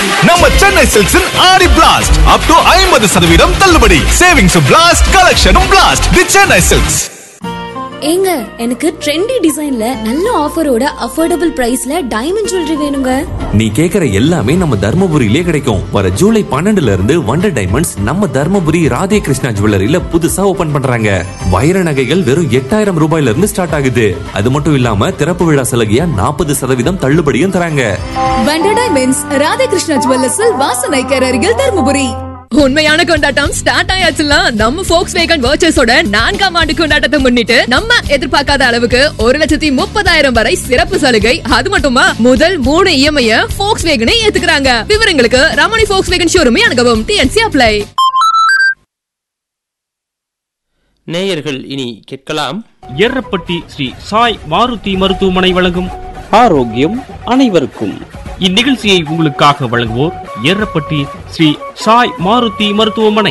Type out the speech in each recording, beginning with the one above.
நம்ம சென்னை சில்க்ஸின் ஆடி blast up to ஐம்பது சதவீதம் தள்ளுபடி சேவிங்ஸ் பிளாஸ்ட் கலெக்ஷனும் பிளாஸ்ட் தி சென்னை சில்க்ஸ் ஏங்க எனக்கு ட்ரெண்டி டிசைன்ல நல்ல ஆஃபரோட அஃபோர்டபுள் பிரைஸ்ல டைமண்ட் ஜுவல்லரி வேணுங்க நீ கேக்குற எல்லாமே நம்ம தர்மபுரியிலே கிடைக்கும் வர ஜூலை பன்னெண்டுல இருந்து வண்டர் டைமண்ட்ஸ் நம்ம தர்மபுரி ராதே கிருஷ்ணா ஜுவல்லரியில புதுசா ஓபன் பண்றாங்க வைர நகைகள் வெறும் எட்டாயிரம் ரூபாயில இருந்து ஸ்டார்ட் ஆகுது அது மட்டும் இல்லாம திறப்பு விழா சலுகையா நாற்பது சதவீதம் தள்ளுபடியும் தராங்க வண்டர் டைமண்ட்ஸ் ராதாகிருஷ்ணா ஜுவல்லர்ஸில் வாசனைக்கர் அருகில் தருமபுரி உண்மையான கொண்டாட்டம் ஸ்டார்ட் ஆயாச்சுல நம்ம ஃபோக்ஸ் வேகன் வர்ச்சஸோட நான்காம் ஆண்டு கொண்டாட்டத்தை முன்னிட்டு நம்ம எதிர்பார்க்காத அளவுக்கு ஒரு லட்சத்தி முப்பதாயிரம் வரை சிறப்பு சலுகை அது மட்டுமா முதல் மூணு இஎம்ஐ ஃபோக்ஸ் வேகனே ஏத்துக்கிறாங்க விவரங்களுக்கு ரமணி ஃபோக்ஸ் வேகன் ஷோரூமே அணுகவும் டிஎன்சி அப்ளை நேயர்கள் இனி கேட்கலாம் எர்ரப்பட்டி ஸ்ரீ சாய் மாருதி மருத்துவமனை வழங்கும் ஆரோக்கியம் அனைவருக்கும் இந்நிகழ்ச்சியை உங்களுக்காக வழங்குவோர் எர்ரப்பட்டி ஸ்ரீ சாய் மாருதி மருத்துவமனை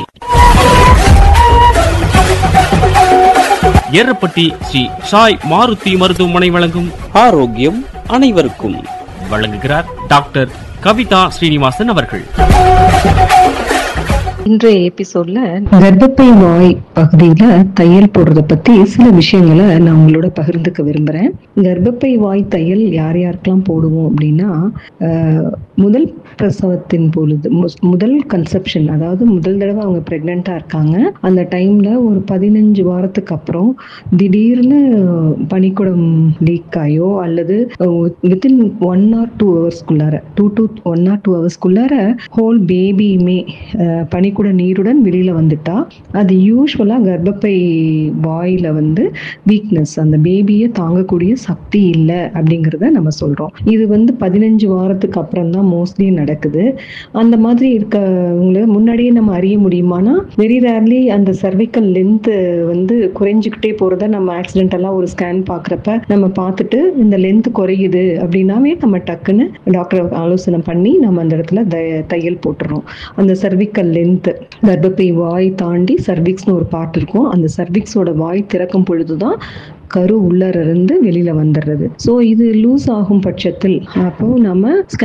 எர்ரப்பட்டி ஸ்ரீ சாய் மாருதி மருத்துவமனை வழங்கும் ஆரோக்கியம் அனைவருக்கும் வழங்குகிறார் டாக்டர் கவிதா ஸ்ரீனிவாசன் அவர்கள் இன்றைய எபிசோட்ல கர்ப்பப்பை வாய் பகுதியில தையல் போடுறத பத்தி சில விஷயங்களை நான் உங்களோட பகிர்ந்துக்க விரும்புறேன் கர்ப்பப்பை வாய் தையல் யார் யாருக்கெல்லாம் போடுவோம் அப்படின்னா ஆஹ், முதல் பிரசவத்தின் பொழுது மு- முதல் கன்செப்ஷன் அதாவது முதல் தடவை அவங்க பிரெக்னெண்டா இருக்காங்க அந்த டைம்ல ஒரு பதினஞ்சு வாரத்துக்கு அப்புறம் திடீர்னு பனிக்குடம் லீக் ஆயோ அல்லது வித்தின் ஒன் ஆர் டூ ஹவர்ஸ்க்குள்ளார two to one or two ஹவர்ஸ்க்குள்ளார ஹோல் பேபியுமே பனிக்குட நீருடன் வெளியில வந்துட்டா அது யூஸ்வலா கர்ப்பப்பை வாயில வந்து வீக்னஸ் அந்த பேபியை தாங்கக்கூடிய சக்தி இல்லை அப்படிங்கிறத நம்ம சொல்றோம் இது வந்து பதினஞ்சு வாரத்துக்கு அப்புறம் தான் மோஸ்ட்லி நடக்குது அந்த மாதிரி இருக்கவங்கள முன்னாடியே நம்ம அறிய முடியுமானா வெரி ரேர்லி அந்த சர்விக்கல் லென்த் வந்து குறைஞ்சிக்கிட்டே போறத நம்ம ஆக்சிடென்டெல்லாம் ஒரு ஸ்கேன் பார்க்குறப்ப நம்ம பார்த்துட்டு இந்த லென்த் குறையுது அப்படின்னாவே நம்ம டக்குன்னு டாக்டர் ஆலோசனை பண்ணி நம்ம அந்த இடத்துல த- தையல் போட்டுறோம் அந்த சர்விக்கல் லென்த் கர்ப்பப்பை வாய் தாண்டி சர்விக்ஸ்னு ஒரு பார்ட் இருக்கும் அந்த சர்விக்ஸோட வாய் திறக்கும் பொழுதுதான் கரு உள்ளர இருந்து வெளியில வந்துடுறது ஸோ இது லூஸ் ஆகும் பட்சத்தில் அப்போ நம்ம